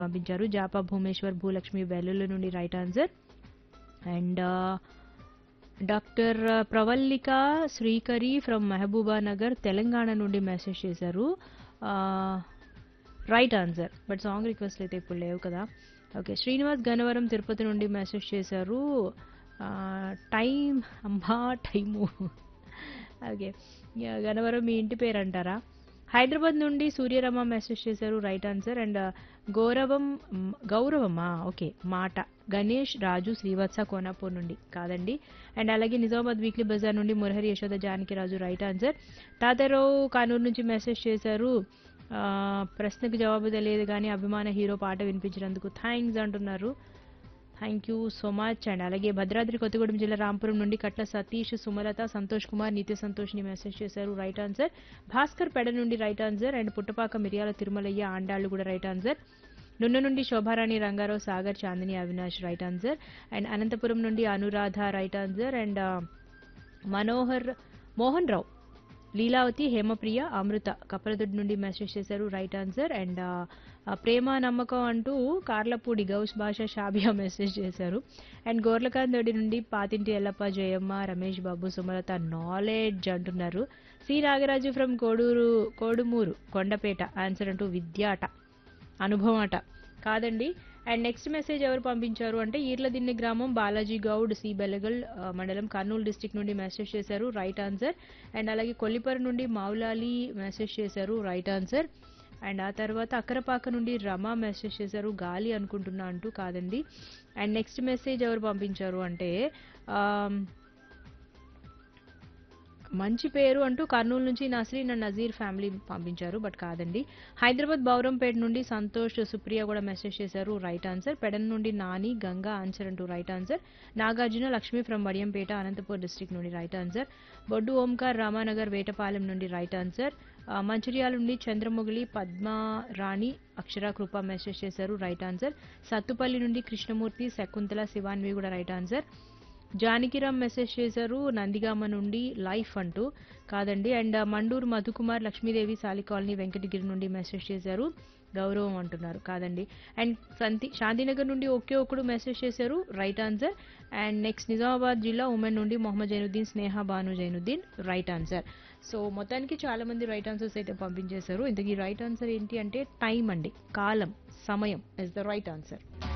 పంపించారు జాపా భూమేశ్వర్ భూలక్ష్మి వెల్లుల్లి నుండి right answer and doctor Pravallika Srikari from Mahabubnagar Telangana నుండి మెసేజ్ చేశారు right answer but song request అయితే ఇప్పుడు లేవు కదా ఓకే శ్రీనివాస్ గన్నవరం తిరుపతి నుండి మెసేజ్ చేశారు టైం అమ్మా టైము ఓకే గన్నవరం మీ ఇంటి పేరు అంటారా హైదరాబాద్ నుండి సూర్యరమ మెసేజ్ చేశారు రైట్ ఆన్సర్ అండ్ గౌరవం మ్, గౌరవమా ఓకే మాట గణేష్ రాజు శ్రీవత్స కోనాపూర్ నుండి కాదండి అండ్ అలాగే నిజామాబాద్ వీక్లీ బజార్ నుండి మురహరి యశోద జానకి రాజు రైట్ ఆన్సర్ తాతారావు కానూరు నుంచి మెసేజ్ చేశారు ఆ, ప్రశ్నకు జవాబు తెలియదు కానీ అభిమాన హీరో పాట వినిపించినందుకు థ్యాంక్స్ అంటున్నారు thank you so much and అలాగే భద్రాద్రి కొత్తగూడెం జిల్లా రాంపురం నుండి కట్ల సతీష్ సుమలత సంతోష్ కుమార్ నిత్య సంతోష్ని మెసేజ్ చేశారు రైట్ ఆన్సర్ భాస్కర్ పెడ నుండి రైట్ ఆన్సర్ అండ్ పుట్టపాక మిరియాల తిరుమలయ్య ఆండాళ్ళు కూడా రైట్ ఆన్సర్ నున్న నుండి Shobharani Rangarao Sagar Chandini Avinash right answer and Anantapuram నుండి Anuradha right answer and Manohar Mohan Rao Leelavathi Hemapriya Amrutha Kappaladoddi నుండి మెసేజ్ చేశారు రైట్ ఆన్సర్ అండ్ ప్రేమ నమ్మకం అంటూ కార్లపూడి గౌస్ భాష షాబియా మెసేజ్ చేశారు అండ్ గోర్లకాంత్ దొడ్డి నుండి పాతింటి ఎల్లప్ప జయమ్మ రమేష్ బాబు సుమలత నాలెడ్జ్ అంటున్నారు C Nagaraju from Kodur Kodumur Kondapeta answer అంటూ విద్యాట అనుభవం అట కాదండి అండ్ నెక్స్ట్ మెసేజ్ ఎవరు పంపించారు అంటే ఈర్లదిన్నె గ్రామం బాలాజీ గౌడ్ సి బెలగల్ ఆ, మండలం కర్నూలు డిస్టిక్ నుండి మెసేజ్ చేశారు రైట్ ఆన్సర్ అండ్ అలాగే కొల్లిపర నుండి మౌలాలి మెసేజ్ చేశారు రైట్ ఆన్సర్ అండ్ ఆ తర్వాత అక్కరపాక నుండి రమ మెసేజ్ చేశారు గాలి అనుకుంటున్నా అంటూ కాదండి అండ్ నెక్స్ట్ మెసేజ్ ఎవరు పంపించారు అంటే ఆమ్, మంచి పేరు అంటూ కర్నూలు నుంచి నస్రీన్ అండ్ నజీర్ ఫ్యామిలీ పంపించారు బట్ కాదండి హైదరాబాద్ బౌరంపేట నుండి సంతోష్ సుప్రియ కూడా మెసేజ్ చేశారు రైట్ ఆన్సర్ పెడన్ నుండి నాని గంగా ఆన్సర్ అంటూ right answer Nagarjuna Lakshmi from Vadiyampeta Anantapur district నుండి రైట్ ఆన్సర్ బొడ్డు ఓంకార్ రామానగర్ వేటపాలెం నుండి రైట్ ఆన్సర్ ఆ, మంచిర్యాల నుండి చంద్రముగిలి పద్మారాణి అక్షర కృప మెసేజ్ చేశారు రైట్ ఆన్సర్ సత్తుపల్లి నుండి కృష్ణమూర్తి శకుంతల శివాన్వి కూడా రైట్ ఆన్సర్ జానకిరామ్ మెసేజ్ చేశారు నందిగామ నుండి లైఫ్ అంటూ కాదండి అండ్ మండూరు మధుకుమార్ లక్ష్మీదేవి సాలి కాలనీ వెంకటగిరి నుండి మెసేజ్ చేశారు గౌరవం అంటున్నారు కాదండి అండ్ సంతి శాంతినగర్ నుండి ఒకే ఒకడు మెసేజ్ చేశారు right answer and next Nizamabad జిల్లా ఉమెన్ నుండి Mohammed Zainuddin Sneha Banu Zainuddin right answer so మొత్తానికి చాలా మంది రైట్ ఆన్సర్స్ అయితే పంపించేశారు ఇంతకీ రైట్ ఆన్సర్ ఏంటి అంటే టైం అండి కాలం సమయం ఇస్ ద రైట్ ఆన్సర్